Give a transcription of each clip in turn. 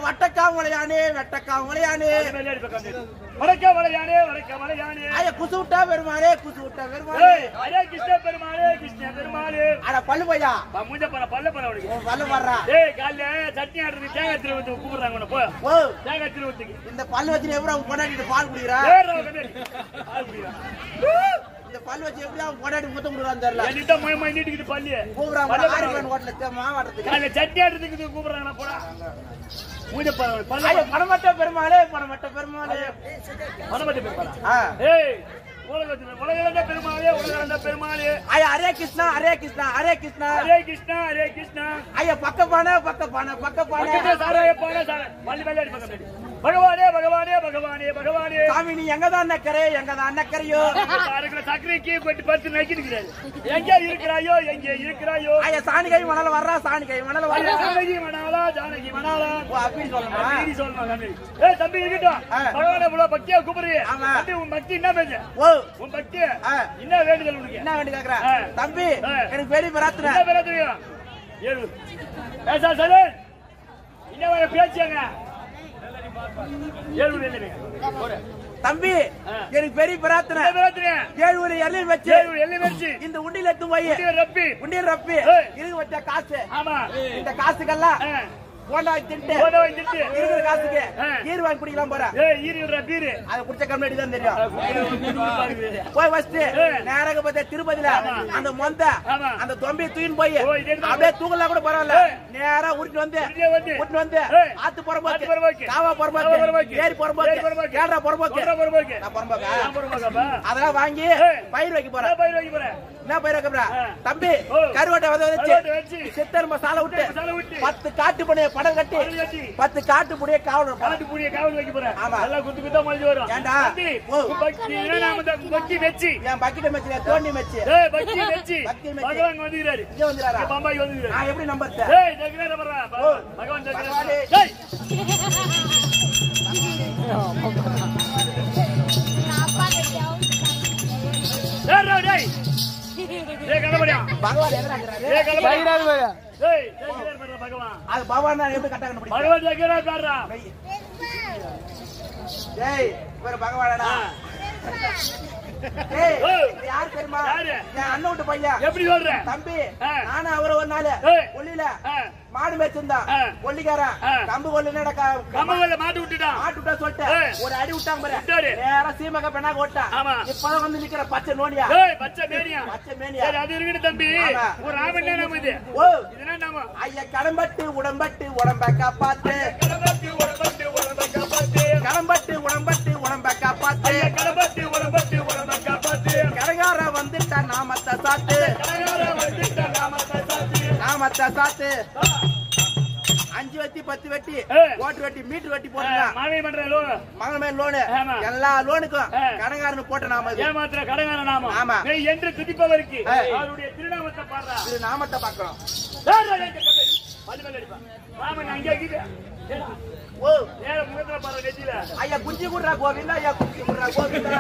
வட்டக்காமலையானே வெட்டக்காமலையானே வடக்க வளையானே வடக்க வளையானே ஐயா குசு விட்டா பெருமானே குசு விட்டா பெருமானே ஏய், அரே கிருஷ்ண பெருமாளே கிருஷ்ண பெருமாளே அட பல்லு பையா பா, மூஞ்ச பண்ண பல்ல பண்ண அவனுக்கு உன் பல்லு வர்றா ஏய் காலைல சட்னி ஆடுறது தேங்காய் திருவத்து கூப்பிடுறாங்க உன்னை, போ ஓ தேங்காய் திருவத்துக்கு இந்த பல்லு வச்சு எப்படி அவன் கொண்டாடிட்டு பால் குடிக்கிறா ஏய் ரவ கண்ணாடி. ஆள் புரியுதா? இந்த பல்லு வச்சு எப்படி அவன் கொண்டாடி முத்தம் கொடுக்குறான்னு தெரியல என்கிட்ட மொய் மொய் நீட்டிக்குது பல்லு கூப்பிடுறான் பல்ல பாரு, பண்ண ஆயிரம் ஹோட்டல மாவாட்டத்துக்கு காலைல சட்னி ஆடுறதுக்கு கூப்பிடுறாங்க போடா மூஞ்ச பாரு பல்ல ஐயா பணமட்ட பெருமாளே பணமட்ட பெருமாளே மனமட்டி பெருமாளா ஆ. ஏய் உலகத்துல உலகளந்த பெருமாளே உலகளந்த பெருமாளே ஐயா ஹரே கிருஷ்ணா ஹரே கிருஷ்ணா ஹரே கிருஷ்ணா ஹரே கிருஷ்ணா ஹரே கிருஷ்ணா ஐயா பக்க பானை பக்க பானை பக்க பானை பக்கத்துல சாராய பான சாராய வள்ளி வெள்ளாடி பக்கம் தேடி. பகவானே பகவானே பகவானே பகவானே சாமி நீ எங்கதான் நக்கரே எங்கதான் அன்னக்கரையோ இருக்கிற சக்கரைக்கு கொட்டி பத்து நக்கிருக்கிறாரு எங்க இருக்கிறாயோ எங்க இருக்கிறாயோ ஐயா சாணி கை மணல வர்றா சாணி கை மணல ஐயா, வர்றா ஜானகி மணாலா ஜானகி மணாலா ஓ அப்படி சொல்லணுமா நீதி சொல்லணும் தம்பி ஏய் தம்பி இருக்கட்டும் ஆ. பகவானே இவ்வளவு பக்தியா கூப்பிடுறியே ஆமா. தம்பி உன் பக்தி என்ன பேச ஓ உன் பக்தி ஆ. என்ன வேண்டுதல் உனக்கு என்ன வேண்டி கேக்குற ஆ. தம்பி ஆ. எனக்கு பெரிய பிரார்த்தனை என்ன பேர தெரியும் ஏழு பேசா சொல்லு என்ன பேச்சாங்க ஏழு இல்லைங்க தம்பி ஆ. எனக்கு பெரிய பிரார்த்தனை என்ன பேர தெரியும் ஏழு ஒரு எல்லையில் வச்சு ஏழு எள்ளி வச்சு இந்த உண்டியில எடுத்து போய் ரப்பி உண்டியல் ரப்பி ஏய். இருக்கு வச்ச காசு ஆமா இந்த காசுக்கெல்லாம் ஆ. போண்டா தின்ட்டு போட வந்துட்டு இருக்கிற காசுக்கு ஆ. ஈர் வாங்கி குடிக்கலாம் போறேன் ஏய் ஈரி விடுற பீரு அதை குடிச்ச கம்யூனிட்டி தான் தெரியும் போய் ஃபர்ஸ்ட் ஏய். நேராக பார்த்தா திருப்பதியில ஆமா. அந்த மொந்த ஆமா. அந்த தொம்பியை தூக்கின்னு போய் ஓ, இது எடுத்து அப்படியே தூக்கலாம் கூட பரவாயில்ல ஏய். நேரா உருட்டு வந்து உருட்டியே வந்து. உருட்டு வந்து ஏய். ஆத்து புறம்போக்கு ஆத்து புறம்போக்கு. காவா காவா புறம்போக்கு புறம்போக்கு. ஏரி புறம்போக்கு ஏரி புறம்போக்கு. கேரளா புறம்போக்கு சொல்ற பொறுப்பாக்கு நான் புறம்போக்கா நான் பொறுப்பாக்காப்பா அதெல்லாம் வாங்கி ஏய். பயிர் வைக்க போறேன் நான் பயிர் வைக்க போறேன் என்ன பயிர் வைக்க போறேன் ஆ. தம்பி ஓ. கருவாட்டை வந்து கருவாட்டை வச்சு வச்சு. சித்தர் மசாலா விட்டு மசாலா விட்டு. பத்து காட்டு புனைய படம் கட்டி படம் கட்டி. பத்து காட்டு புனைய காவல் காட்டு புடிய காவல் வைக்க போறேன் ஆமா. எல்லாம் குத்து குத்தா மொழிஞ்சு வரும் ஏன்டா? தம்பி, ஓ. உன் பக்தி நாம தான் பக்தி வெச்சி என் பக்கிட்ட மச்சில தோண்டி மச்சி ஏய் பக்தி வெச்சி பக்தி வெச்சி. பகவான் வந்துகிறாரு இங்க வந்துறாரா இங்க பம்பாய்க்கு வந்துகிறாரு நான் எப்படி நம்பர்த்த ஏய் ஜெகநாத பர்றா ஓ. பகவான் பகவானே. ஜெகநாத ஏய் ஏய் ரா, டேய் ஏய் கணபதியா பகவான் எங்க இருக்கிறாரு ஏய் கணபதியா ஏய் ஜெகநாத பர்றா பகவான் அது பகவான் நான் எப்படி கரெக்டா கண்டுபிடிச்சேன் பகவான் ஜெகநாத பர்றா டேய் இவரு பகவானடா ஆ. டேய் ஓ. இது யாரு தெரியுமா யாரு? என் அண்ணன் விட்டு பையன் எப்படி சொல்ற தம்பி ஆ. நானும் அவரு ஒரு நாள் ஏய். கொல்லியில ஆ, மாடு மேய்ச்சிருந்தான் ஆ. கொல்லிக்காரன் ஆ. கம்பு கொல்லுனடா கம்மங்கல்ல மாட்டு விட்டுட்டான் மாட்டு விட்டா சொல்லிட்டு ஏய். ஒரு அடி விட்டாங்க பாரு விட்டாரு. நேரா சீமக பெண்ணாக ஓட்டா ஆமா. இப்பதான் வந்து நிக்கிற பச்சை நோண்டியா ஏய் பச்சை மேனியா பச்சை மேனியா சரி அது இருக்கட்டும் தம்பி ஆமா. ஒரு ராமன் நாம இது ஓ இதுனா நாம ஐயா கடம்பட்டு உடம்பட்டு உடம்ப காப்பாத்து கடம்பட்டு உடம்பட்டு உடம்ப காப்பாத்து கடம்பட்டு உடம்பட்டு உடம்ப காப்பாத்து ஐயா கடம்பட்டு உடம்பட்டு உடம்ப காப்பாத்து கடகார வந்துட்டா நாமத்தை சாத்து கடகார வந்துட்ட நாமத்தை சாத்தி நாமத்தை சாத்து அஞ்சு வெட்டி பத்து வெட்டி ஏய். ஓட்டு வெட்டி மீட்டர் வெட்டி போட்டுக்கலாம் மாலை பண்ற லோ மகன் மேல் லோனு ஆமா. எல்லா லோனுக்கும் ஆ. கடங்காரனு போட்ட நாம இது ஏமாத்திர கடங்கார நாமம் ஆமா. மெய் என்று துதிப்பவருக்கு ஏய். அவருடைய திருநாமத்தை பாடுறா இது நாமத்தை பாக்குறோம் ஏய், ஏய், ஏய், கம்பி. பல்லு மேல அடிப்பா. ராமன் அங்கே இருக்குது. ஏடா, ஓ நேர முகத்துல பாரு நெத்தியில. ஐயா குஞ்சு குடுறா கோவிந்தா ஐயா குஞ்சு குடுறா கோவிந்தா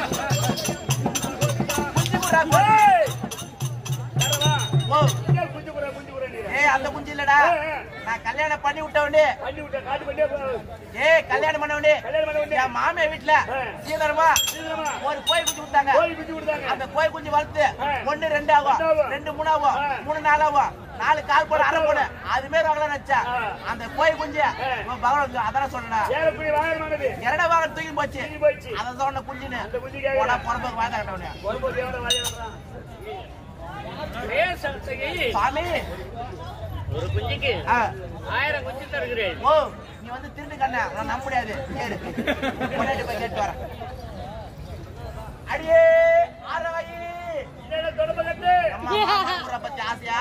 குஞ்சு குடுறா கோவிந்தா ஏய், நேரவா. ஓ இங்கே குஞ்சு குடுற, குஞ்சு குடுற நீ. ஏய் அந்த குஞ்சு இல்லடா ஏய், ஏய். நான் கல்யாணம் பண்ணி விட்டவனே வண்டி விட்ட, காட்டு வண்டியா போ. ஏய் கல்யாணம் பண்ணவனே கல்யாணம் பண்ண வண்டியா. என் மாமியா வீட்டுல ஆ. சீதனமா சீக்கிரமா. ஒரு கோழி குஞ்சு கொடுத்தாங்க கோழி குஞ்சு கொடுத்தாங்க. அந்த கோழி குஞ்சு வளர்த்து ஆ. ஒண்ணு ரெண்டு ஆகும் ரெண்டு ஆகும். ரெண்டு மூணு ஆகும் ஆ. மூணு நாலு ஆகும் நாலு கால் போட அரை போட அது மாரி வாங்கலாம் நினைச்சா ஆ. அந்த கோழி குஞ்சு ஆ. இவன் பகவான் அதான சொன்னேன் ஏறக்குறைய வாகனமானது. இரண்டா வாங்க தூக்கி போச்சு தூக்கி போயிடுச்சு. அதான் சொன்ன குஞ்சுன்னு அந்த குஞ்சு கேக்குதா? போடா பொறம்புக்கு வாங்க கட்டவனே வரும்போது எவன வாயை வர்றான்? சாமி ஒரு குஞ்சுக்கு ஆ. ஆயிரம் குஞ்சு தருகிறேன் ஓ நீ வந்து திருட்டு கண்ண நான் நம்ப முடியாது கேளு முன்னாடி போய் கேட்டு வரேன் அடியே ஆராயி என்னடா தொடர்பு கட்டு அம்மா மாமா ஊரை பத்தி ஆசையா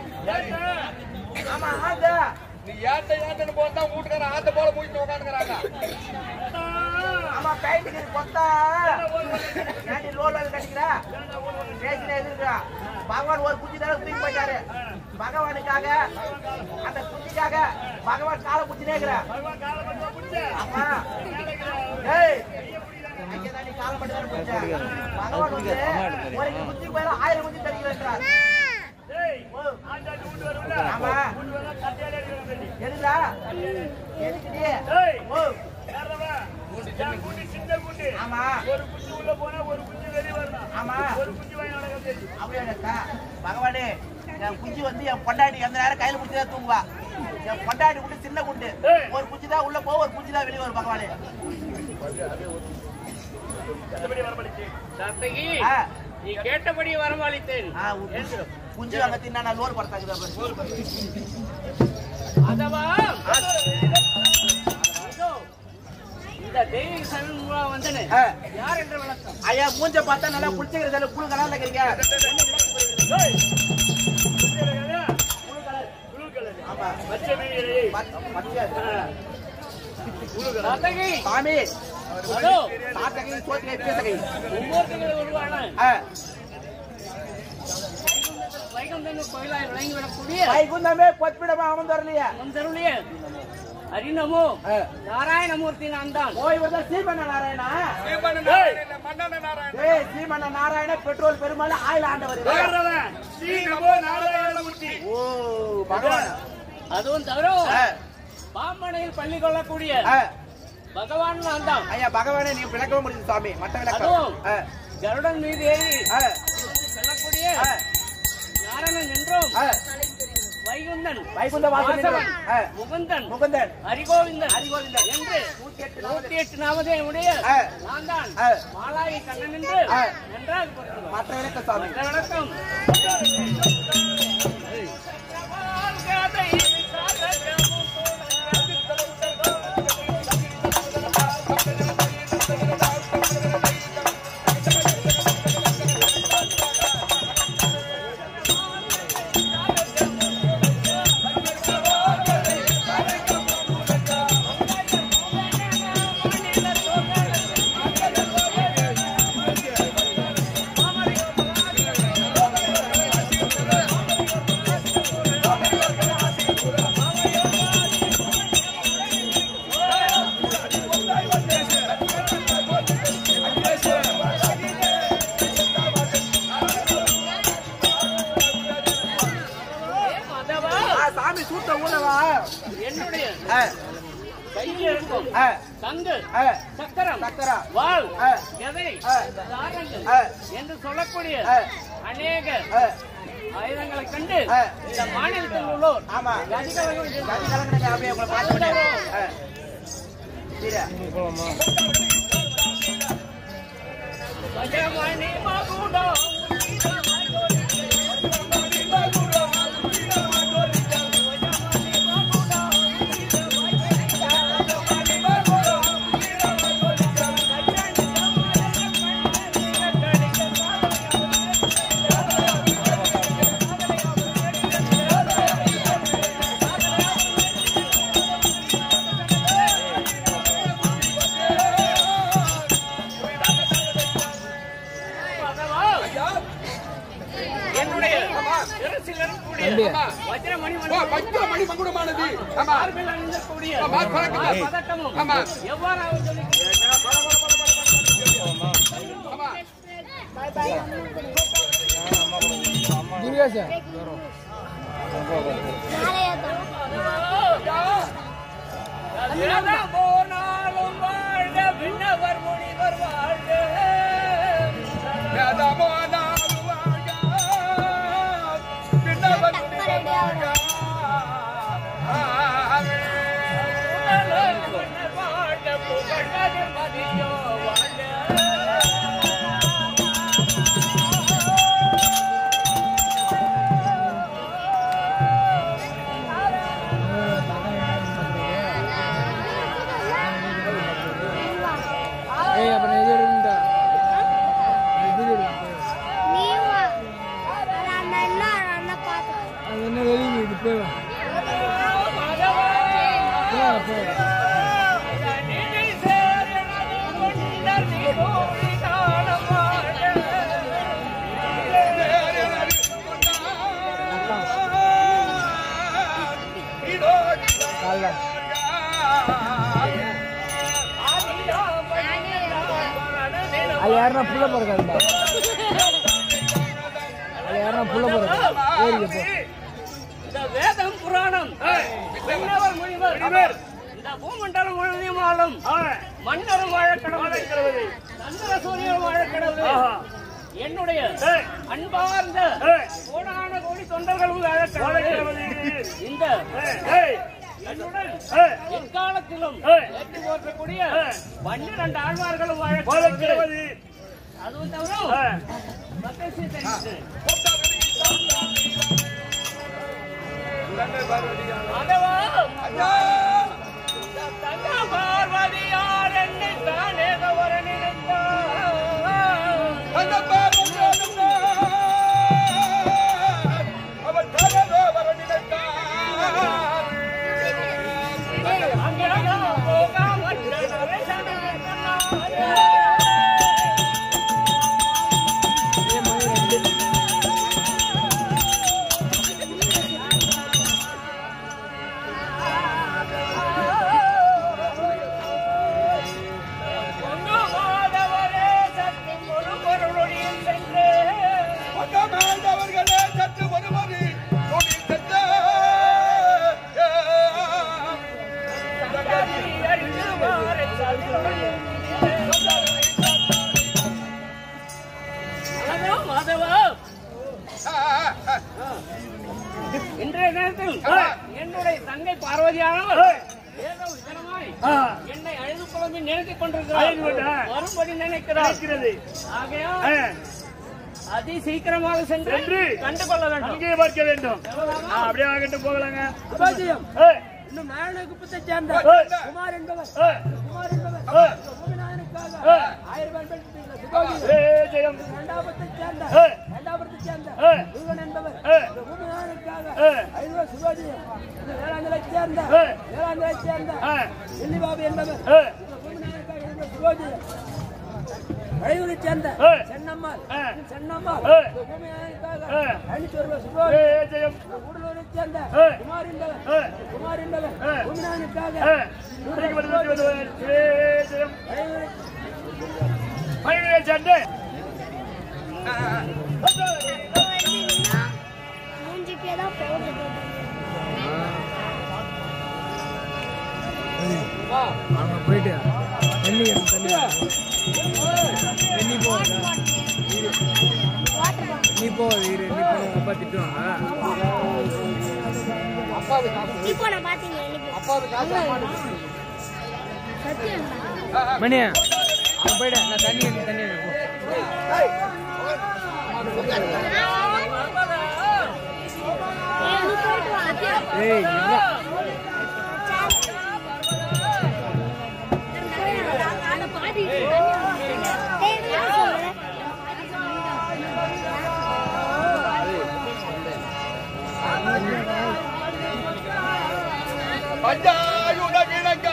ஆமா ஆசை நீ ஏத்த ஏத்தன்னு போத்தா வீட்டுக்காரன் ஆத்த போல மூஞ்சி உட்காந்துக்கிறாங்க ஆமா பெயிண்ட்டுக்கு கொத்தா ஏன்டி லோன் வாங்கி கட்டிக்கிற பேசினே இருக்கா பகவான் ஒரு குச்சி தடவை தூக்கி போயிட்டாரு பகவானுக்காக அந்த குச்சிக்காக பகவான் காலை குச்சி நேக்குற ஆமா ஏய் அங்கேதான் நீ காலை மட்டும் தானே பிடிச்ச. பகவான் வந்து ஒரு குச்சி பேர ஆயிரம் குச்சி தருகிறார் ஓ ஆமா எதுடா எதுக்குடி ஏய், ஓ யாரவா? என் குட்டி சின்ன குட்டி. ஆமா ஒரு குஞ்சு உள்ள போனா ஒரு குஞ்சு வெளிய வரணும். ஆமா. ஒரு குஞ்சு வாங்கி நடக்க தெரியும். அப்படியாக்கா பகவானே என் குஞ்சு வந்து என் பொண்டாட்டி எந்த நேரம் கையில குடிச்சு தான் தூங்குவா என் பொண்டாட்டி குண்டு சின்ன குண்டு ஏய். ஒரு குஞ்சு தான் உள்ள போகும் ஒரு குஞ்சு தான் வெளியே வரும் பகவானே மத்தபடி வரமளிச்சு. சாத்தகி ஆ, நீ கேட்டபடி வரமளித்தேன் ஆ, ஒரு குஞ்சு- குஞ்சு வாங்க தின்னா நான் லோர் படுத்தாக்குதா அதவா இதோ, இந்த தெய்வீக சரண் மூலம் வந்தனே யார் என்ற விளக்கம் ஐயா மூஞ்ச பார்த்தா நல்லா குளிச்சுக்கிறதுல குழு கலர்ல இருக்கிறீங்க ஏய், குஞ்சு கிடையாதா? குழு கலரு. ஆமா பச்சை மீன்களே. பச்ச- பச்சையா. சாத்தகி சாமி அதோ சாத்தகை சோத்திகை பேசகை ஒவ்வொருத்தங்களும் உருவான ஆ, வைகுந்தன் கோயிலாய் விளங்கி விடக்கூடிய வைகுந்தமே பொற்பிடமா அமர்ந்து வரலையே வந்தருளிய ஹரிநமோ ஆ. நாராயணமூர்த்தி நான் தான் ஓ இவர் தான் சீமண்ண நாராயணா சீமண்ண நாராயணன், மன்னன நாராயணன். ஏய் சீமண்ண நாராயண பெட்ரோல் பெருமாள் ஆயில் ஆண்டவர் யாரவன்? ஸ்ரீ நமோ நாராயணமூர்த்தி. ஓ பகவான் அதுவும் தவிர ஆ, பாம்பனையில் பள்ளி கொள்ளக்கூடிய ஆ, பகவான் நான் தான் ஐயா பகவானே நீ விளக்கவே முடியுது சாமி மட்ட விளக்கம் அதுவும் ஆ, கருடன் மீது ஏறி ஆ, செல்லக்கூடிய ஆ, நாராயணன் என்றும் ஆ. வைகுந்தன் வைகுந்த வாசன் வாசவன், ஆ, முகுந்தன் முகுந்தன் ஹரிகோவிந்தன் ஹரிகோவிந்தன். என்று நூத்தி எட்டு நூத்தி எட்டு நாமதே உடைய ஆ. நான் தான் ஆ. மாலாகி கண்ணன் என்று ஆ. நன்றாக பொருந்துவார். மற்ற விளக்கம் சாமி மற்ற வணக்கம் அதவா ஆ, சாமி சூத்த ஊழவா என்னுடைய ஆ, கையில் இருக்கும் ஆ, தங்கு ஆ, சக்கரம் சக்கரா வாள் ஆ. கதை ஆ. தாரங்கள் ஆ. என்று சொல்லக்கூடிய ஆ. அநேக ஆ, ஆயுதங்களை கண்டு ஆ. இந்த மாநிலத்தில் உள்ளோர் ஆமா கதிகலகம் கதி கலங்கினங்க அப்படியே உங்களை பார்த்து ஆ. சரியா பஜமணி மகுடம் என்னுடைய சிரசில் இருக்கக்கூடிய வஜ்ரமணி ஓ, பஞ்ச மணி மகுடமானது. ஆமா. மார்பில் அணிந்தக்கூடிய ஆமா, பதக்கமும். பதக்கமும் ஆமா. எவ்வாறு சொல்லி ஆமா. வேதம் போனாலும் வாழ்க விண்ணவர் முனிவர் வாழ்க வேதமோ நாலு வாழ்க. விண்ணவர் முனிவர் வாழ்க. ஆமென். உடலோர் மன்னர் வாழ்க புகழ்வது மதியோ வாழ்க நினை சேரணது கொண்டர் நீரோடி காணமாட இதோ அது யாருன்னா புள்ள பிறக்காதுடா அது யாருன்னா புள்ள பிறக்காது இந்த வேதம் புராணம் விண்ணவர் இனிமேல் இந்த பூமண்டலம் முழுவதையும் ஆளும் ஆ, மன்னரும் வாழக்கடவுள் வாழைக்கிழவதி. சந்திர சூரியன் வாழக்கடவுள் ஆஹா. என்னுடைய ஏய், அன்பார்ந்த ஏய், கோடான கோடி தொண்டர்களும் வாழக்கடவுள் வாழைக்கிழவதி. இந்த ஏய், ஏய், என்னுடன் ஏய், எக்காலத்திலும் ஏய். ஏற்றி போற்றக்கூடிய ஏய். பன்னிரண்டு ஆழ்வார்களும் வாழக்கடவுள் வாழைக்கிழவதி. அதுவும் தவிர ஏய், மக்கள் சீர்திருத்தம். மாதவா, தங்க பார்வதியார் என்னை தானே கவர நினைத்தார். அந்த பாதம் அவன் கனவே வர நினைத்தான் அங்கே நான் போகாமல் நரேசனே கண்ணாரே. பொங்கு மாதவரே சற்று ஒரு பொருளுடைய சென்று பக்கமாண்டவர்களே சற்று ஒருவரி நொடி சென்ற அறிந்து வாரை ஹலோ மாதவா இன்றைய நேரத்தில் என்னுடைய தங்கை பார்வதியானவர் ஏதோ விதமாய் ஆ, என்னை அழுது குழம்பி நினைத்துக் அழுது கொண்டிருக்கிறார் கொண்டா? வரும்படி நினைக்கிறார் இருக்கிறது. ஆகையால் ஆ, அதி சீக்கிரமாக சென்று சென்று கண்டு கொள்ள வேண்டும் அங்கே பார்க்க வேண்டும் ஆ, அப்படியே ஆகட்டும் போகலாங்க சுபாஜியம் ஏய், இன்னும் நாராயண குப்பத்தை சேர்ந்த ஏய், குமார் என்பவர் ஏய், குமார் என்பவர் ஏய், பூமிநாதனுக்காக ஏய். ஆயிரம் ரூபாய் பெற்ற சுபாஜி ஏய், ஜெயம். இரண்டாபத்தை சேர்ந்த ஏய், இரண்டாபத்தை சேர்ந்த ஏய். முருகன் என்பவர் ஏய். பூமிநாதனுக்காக ஏய். ஐநூறு ரூபாய் சுபாஜியம் வேளாண்மை சேர்ந்த ஏய். வேளாண்மை சேர்ந்த ஆ, எல்லிபாபு என்பவர் ஏய், பூமிநாதனுக்காக ஐநூறு சுபாஜியம் கழிவுரை சேர்ந்த ஏய். சென்னம்மாள் ஏய். சென்னம்மாள் ஏய். பூமிநாதனுக்காக ஏய். ஐநூறு ரூபாய் சுபாஜி ஏய், ஜெயம். கூடலூரை சேர்ந்த ஏய். குமார் என்பவர் ஏய், குமார் என்பவர் ஏய். பூமிநாதனுக்காக ஏய், இன்றைக்கு வந்து வந்து வந்து ஏய், ஜெயம். கழிவுரை மயிலே சண்டை. மூஞ்சி பேர் தான் பவுடர் போட்டு அங்க போயிட்டு தண்ணி எடுத்து தண்ணி தண்ணி போ வாட்டர் பாட்டில் நீ போ இரு நீ போ உங்க அப்பா திட்டுவாங்க இப்போ நான் பார்த்தீங்க சத்தியம் மணி அங்க போயிடு நான் தண்ணி எடுத்து தண்ணி எடுத்து போ நீ போயிட்டு வா ஏய் இவா அந்த பாட்டி தேவையா சொல்லு பஞ்சாயுத விளங்க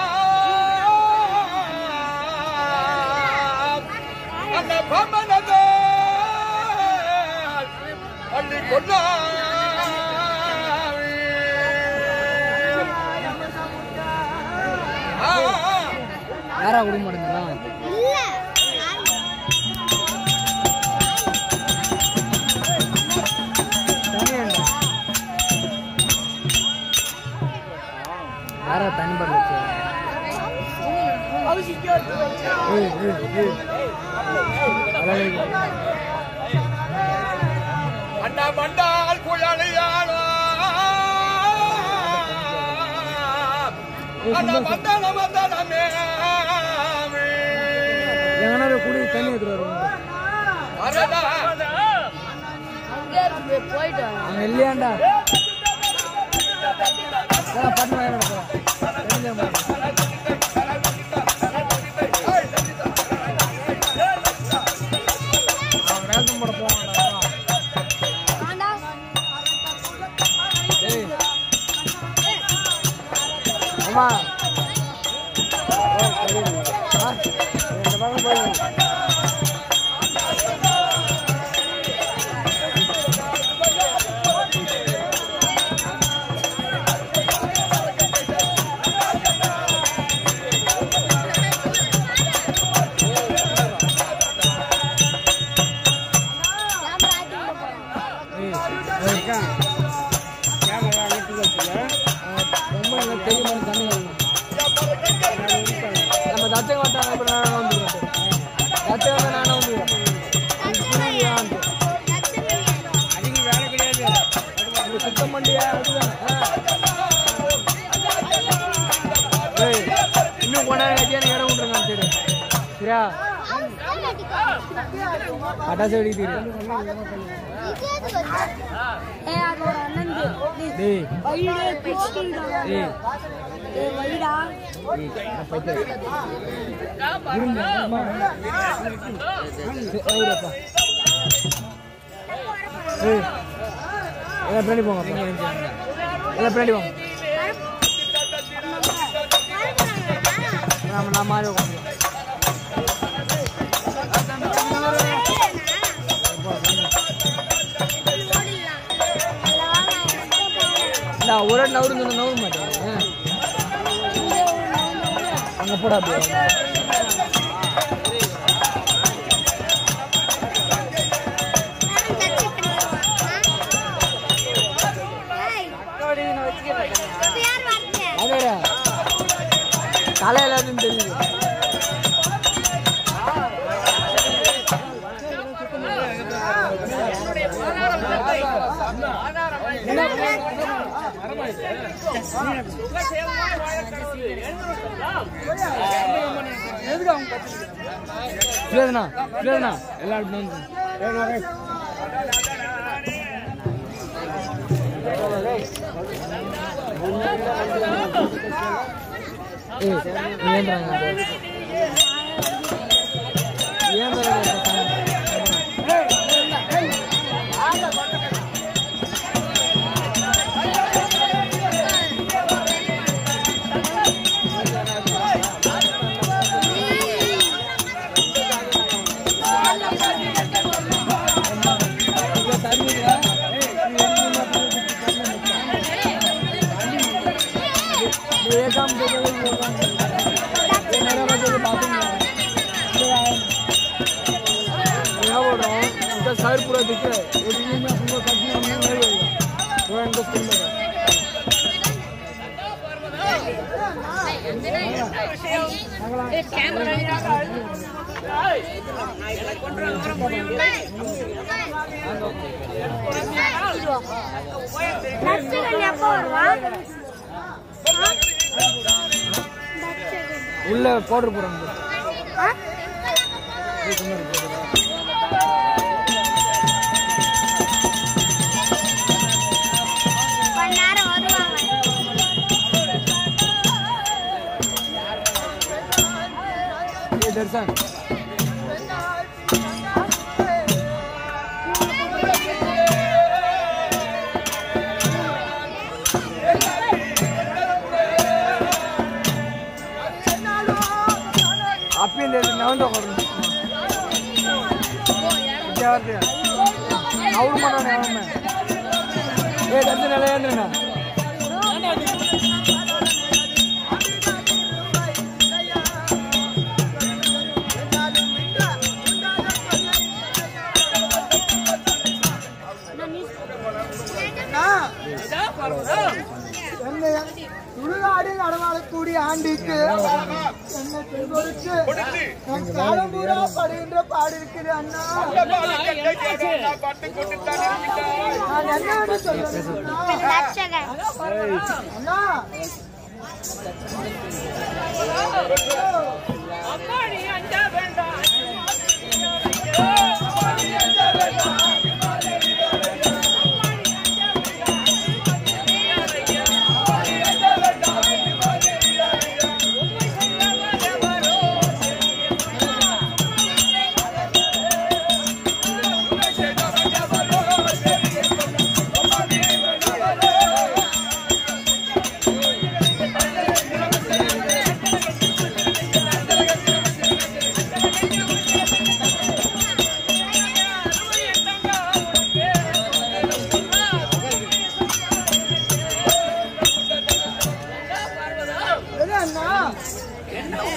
அந்த பம்மனத பள்ளி கொண்டா யாரா கொடுக்க மாட்டேங்கிறா இல்ல தண்ணி வேண்டாம் யாரா தண்ணி படல ஏய் ஏய் ஏய் அழகு அண்ணா மண்டால் புயலியாளா அண்ணா மண்டல மண்டலமே எங்கனா குடி தண்ணி எடுத்துட்டு வருவாங்க அரடா அங்க இல்லையாண்டா ஏன் பட்டு வாங்க தெரிஞ்ச மாதிரி அவன் வேகம் போட போவான்டா ஆண்டா ஏய் அம்மா ஓ, சரி. ஆ, இந்த பக்கம் போய் கேமரா ஆக்டிங் போறேன் ஏய், ஏய், அக்கா. கேமரா அங்கிட்டு வச்சுக்க. ஆ, ரொம்ப அங்க தெரிய மாதிரி தண்ணி வரணும் நம்ம தச்சங்க வட்டாங்க அப்புறம் நான் வந்துருக்கேன் தச்சங்க வந்து நானும் வந்துருக்கேன் அதுக்கு வேலை கிடையாது இது சுத்தம் பண்ணியா அதுதான் ஆ. ஏய், இன்னும் கொண்டா கட்டியா இடம் விட்டுருங்க சரி சரியா பட்டாசு வெடி தெரியும் டேய் டேய் ஏய் வைடா எல்லாம் பின்னாடி போங்க எல்லாம் பின்னாடி போங்க நம்ம நான் மாறி உட்காந்து நான் ஒரு இடம் நவரு சொன்ன நவர மாட்டேன் அங்கே போடா அப்படியே அதேடா காலையில் அதுன்னு தெரியுது இல்லைண்ணா இல்லைண்ணா எல்லாரும் வந்து ஏய் ஏன்றாங்க सर पूरा दिख रहा है एक दिन में आपको कभी नहीं मिलेगा वो इनको स्कूल में நர்சகன் எப்போ வருவான் உள்ள பவுடர் போடுறாங்க ஆ? கொஞ்ச நேரம் வருவாங்க ये दर्शन அப்பயும் இந்த நவந்து உட்காரு வித்தியாசம் அவரு மாட்டானே அவன் ஏ தர்ஷன் நல்லா ஏந்துருண்ணா சுடுகாடு நடமாடக்கூடிய ஆண்டிக்கு என்னை பெண்களுக்கு என் காலம் பூரா படுகின்ற பாடு இருக்குது அண்ணா பட்டு கொண்டு தானே இருக்கின்றாய். நான் என்ன சொல்றேன் நர்சகன் அண்ணா எது அண்ணா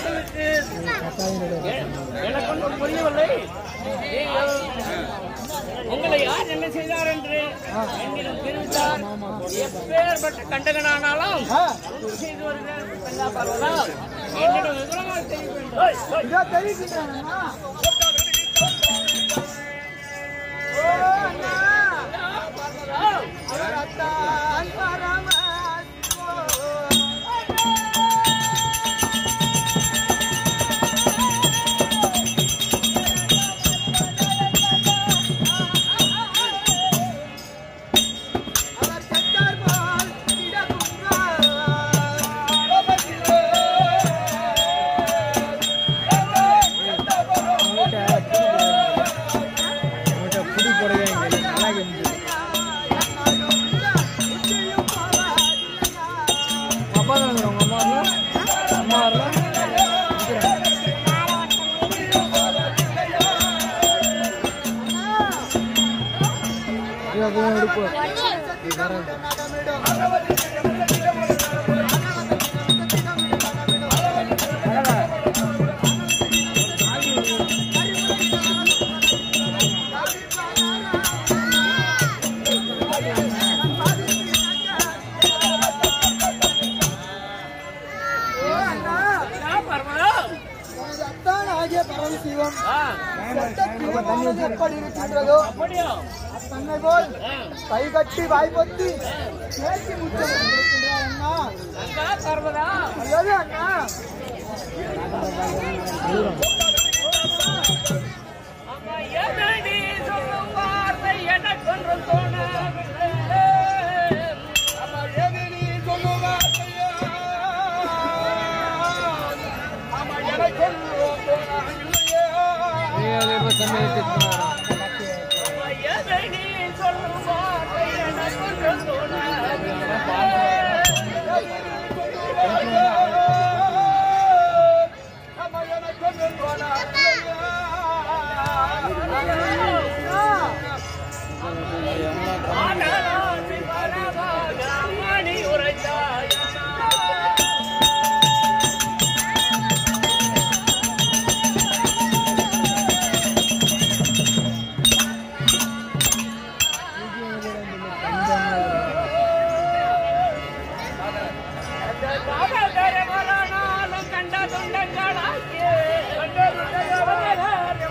எனக்கு ஒன்றும் புரியவில்லை நீங்கள் உங்களை யார் என்ன செய்தார் என்று என்னிடம் தெரிவித்தார் எப்பேற்பட்ட கண்டகனானாலும் ஆ, ஒன்று செய்து வருகிறார் தங்கா பார்வதா என்னிடம் விவரமாக தெரிய வேண்டும் இதோ தெரிவிக்கின்றேன் அண்ணா. ஓ, அண்ணா. அவர் அத்தான் பரமசிவோ. அவர் செத்தார் போல் கிடக்குங்கார். அவன்கிட்ட புடி போடவே இல்லை நல்லா இருந்துச்சு அப்பா தான் உங்க அம்மா வரல அம்மா வரல இது அப்படியே எடுப்பு நான் பார்வதா எனது அத்தான் ஆகிய பரமசிவம் ஆ, செத்த பிணமானது எப்படி இருக்கின்றதோ அப்படியா தன்னை போல் ஆ, கை கட்டி வாய்ப்பொத்தி பேசி முச்சம் கொண்டிருக்கின்றார் அண்ணா தங்கா பார்வதா அல்லது அண்ணா அம்மா என்னடி சொல்லும் வார்த்தை எனக்கொன்று தோணவில்லை அம்மா எது நீ சொல்லுவாயா அம்மா எனக்கு இல்லையா அதே இப்போ சமையல் பண்ணாராம் அம்மா எதை நீ சொல்லும் வார்த்தை எனக்கொன்று தோணவில்லை அம்மா எனக்கு தோணா இல்லையா ஆடலாசி வரவாக மணி உரைத்தாயா காவல்கரவரானாலும் கண்ட துண்டங்களாக்கி கண்ட துண்டங்களாக்கி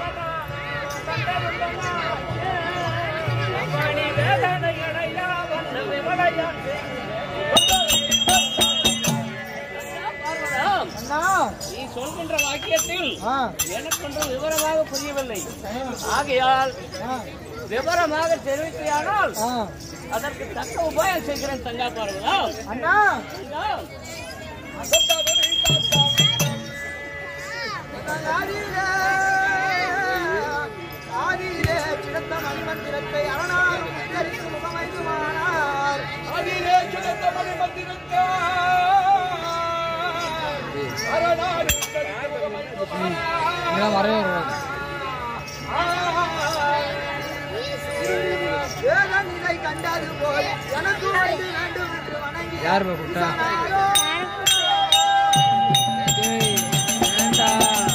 மணி வேதனையடையா வந்து விமலையான் அண்ணா நீ சொல்கின்ற வாக்கியத்தில் ஆ எனக்கு ஒன்றும் விவரமாக புரியவில்லை ஆகையால் ஆ விவரமாக தெரிவிக்கையானால் ஆ அதற்கு தக்க உபாயம் செய்கிறேன் தங்கா பார்வதா அண்ணா தங்கா, ஆதியிலே ஆதியிலே கிடந்த மணிமன் திறத்தை அரணாரும் உச்சரித்து முகமைக்குமானார் அதிலே கிடந்த மணி மந்திரத்தா அரணாடு இதெல்லாம் வரவே வராது வேத நிலை கண்டது போல் எனக்கு வந்து வேண்டும் என்று வணங்கி யார் பா கூட்டா டேய் வேண்டா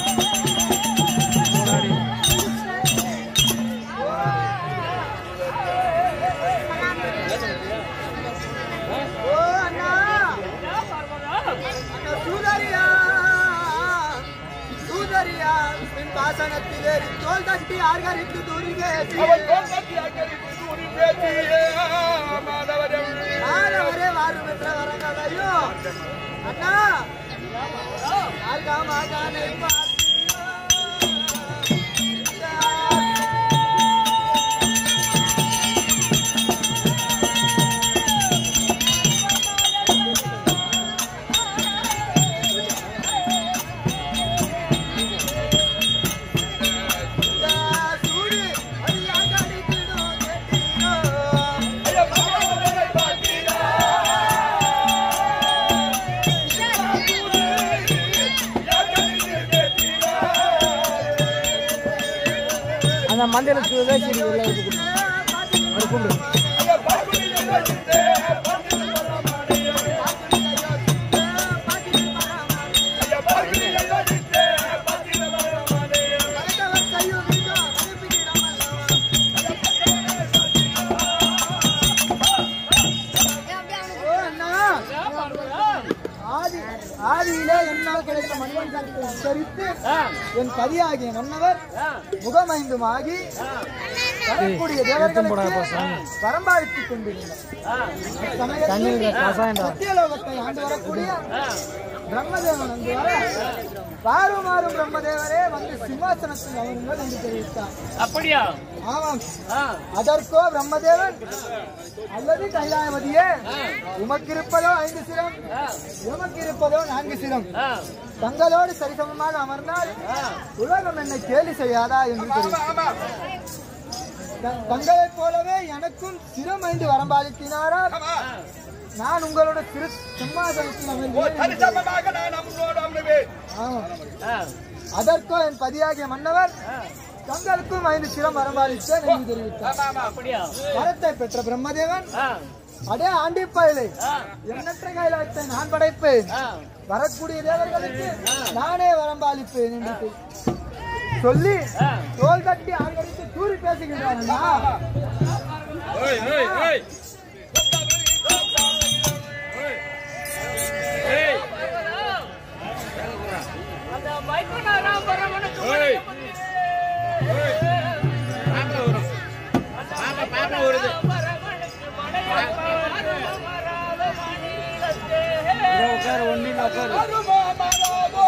போடாடி ஓ அண்ணா தங்கா பார்வதா அண்ணா சூதரியா சூதரியா பின் பாசனத்திலே தோல் தட்டி ஆர்கரித்து துரிகே அவன் தோன்றி அங்கரிப்பு கூறி பேசியே மாதவரம் ஆரவரே வாரும் என்ற வரங்களையோ அண்ணா ஆர்காமாகானை சூடு அது யாகடித்திடும் கேட்டீரோ அந்த மஞ்சளுக்கு வேசி உள்ள வச்சு கொடு. அது கொண்டு கலந்தவர் கையோ வீட்டோ அனுப்பிக்கிறாமல் ஆதியிலே என்னால் கிடைத்த மனிதன் கருத்தை உச்சரித்து ஆ, என் பதியாகிய மன்னவர் ஆ, முகமைந்துமாகி வரக்கூடிய தேவர்களுக்கு வரம்பாடித்துக் கொண்டிருந்தார் ஆ, சமயத்தில் சத்தியலோகத்தை ஆண்டு வரக்கூடிய ஆ. பிரம்மதேவன் வந்து வர பாருமாறும் பிரம்மதேவரே வந்து சிம்மாசனத்தில் அமருங்கள் என்று தெரிவித்தார் அப்படியா ஆமாம் ஆ, அதற்கோ பிரம்மதேவன் அல்லது கைலாயவதியே உமக்கு இருப்பதோ ஐந்து சிரம் ஆ, உமக்கு இருப்பதோ நான்கு சிரம் ஆ, தங்களோடு சரிசமமாக அமர்ந்தால் ஆ. உலகம் என்னை கேலி செய்யாதா என்று தெரிவித்தார் த- தங்களைப் போலவே எனக்கும் சிரம் ஐந்து வரம்பாலித்தினாரால் நான் உங்களோட சிறு சிம்மாசனத்தில் அமர்கிறேன் என்று சரிசமமாக நான் நம்மளோடு அமருவேன் ஆமாம் ஆ, அதற்கோ என் பதியாகிய மன்னவர் தங்களுக்கும் ஐந்து சிரம் வரம்பாலித்தேன் என்று தெரிவித்தார் அப்படியா வரத்தை பெற்ற பிரம்மதேவன் ஆ, அடே ஆண்டி பயலே ஆ, எண்ணற்ற கைலாயத்தை நான் படைப்பேன் ஆ, வரக்கூடிய தேவர்களுக்கு நானே வரம்பாலிப்பேன் என்று சொல்லி தோல் கட்டி ஆங்கரித்து தூரி பேசுகின்றான் அண்ணா. ஏய் ஏய் ஏய் ஏய் அந்த வைகுண்டராமரவனுக்கு ஏய். மனைவி பாப்பா வரும் பாப்பா பாப்பா வருது வரவனுக்கு மனைவி மராத மணிலத்தே. அருமா மராதோ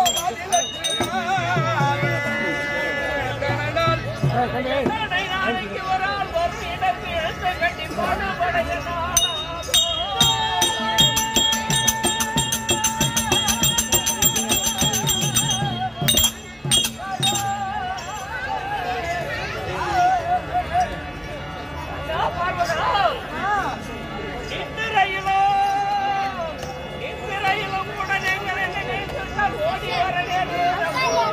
மதிலத்தினால் கருணை நாளைக்கு ஒரு ஆள் வரும் இடத்தில் எழுத்து கட்டி பாடுபடைய நாளாகும். ஐயா, பார்வதா, இந்திரையிலோ, இந்திரையிலோ கூட நீங்கள் என்னை நினைத்துவிட்டால் ஓடி வர நேர்ந்ததோ.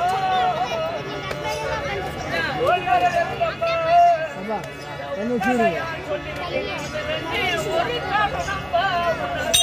ஓடி வர நேர்ந்ததோ. அப்பா, என்ன செய்றீங்க? ஒரு காலம் நம்ப